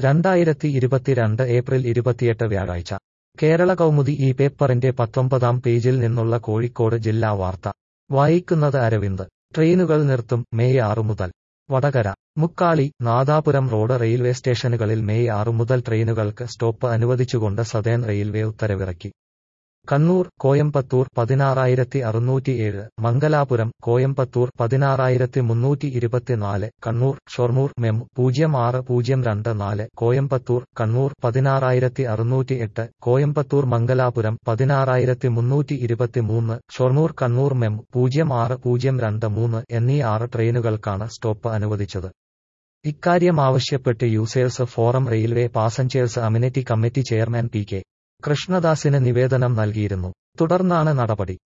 രണ്ടായിരത്തി ഇരുപത്തിരണ്ട് ഏപ്രിൽ ഇരുപത്തിയെട്ട് വ്യാഴാഴ്ച കേരള കൗമുദി ഈ പേപ്പറിന്റെ പത്തൊമ്പതാം പേജിൽ നിന്നുള്ള കോഴിക്കോട് ജില്ലാ വാർത്ത വായിക്കുന്നത് അരവിന്ദ് ട്രെയിനുകൾ നിർത്തും മെയ് ആറ് മുതൽ വടകര മുക്കാളി നാദാപുരം റോഡ് റെയിൽവേ സ്റ്റേഷനുകളിൽ മെയ് ആറ് മുതൽ ട്രെയിനുകൾക്ക് സ്റ്റോപ്പ് അനുവദിച്ചുകൊണ്ട് സതേൺ റെയിൽവേ ഉത്തരവിറക്കി കണ്ണൂർ കോയമ്പത്തൂർ പതിനാറായിരത്തി അറുന്നൂറ്റിയേഴ് മംഗലാപുരം കോയമ്പത്തൂർ പതിനാറായിരത്തി മുന്നൂറ്റി ഇരുപത്തിനാല് കണ്ണൂർ ഷൊർണൂർ മെം പൂജ്യം ആറ് പൂജ്യം രണ്ട് നാല് കോയമ്പത്തൂർ കണ്ണൂർ പതിനാറായിരത്തി അറുന്നൂറ്റി എട്ട് കോയമ്പത്തൂർ മംഗലാപുരം പതിനാറായിരത്തി മുന്നൂറ്റി ഇരുപത്തിമൂന്ന് ഷൊർണൂർ കണ്ണൂർ മെം പൂജ്യം ആറ് പൂജ്യം രണ്ട് മൂന്ന് എന്നീ ആറ് ട്രെയിനുകൾക്കാണ് സ്റ്റോപ്പ് അനുവദിച്ചത് ഇക്കാര്യം ആവശ്യപ്പെട്ട് users forum railway passengers amenity committee chairman P K കൃഷ്ണദാസിന് നിവേദനം നൽകിയിരുന്നു തുടർന്നാണ് നടപടി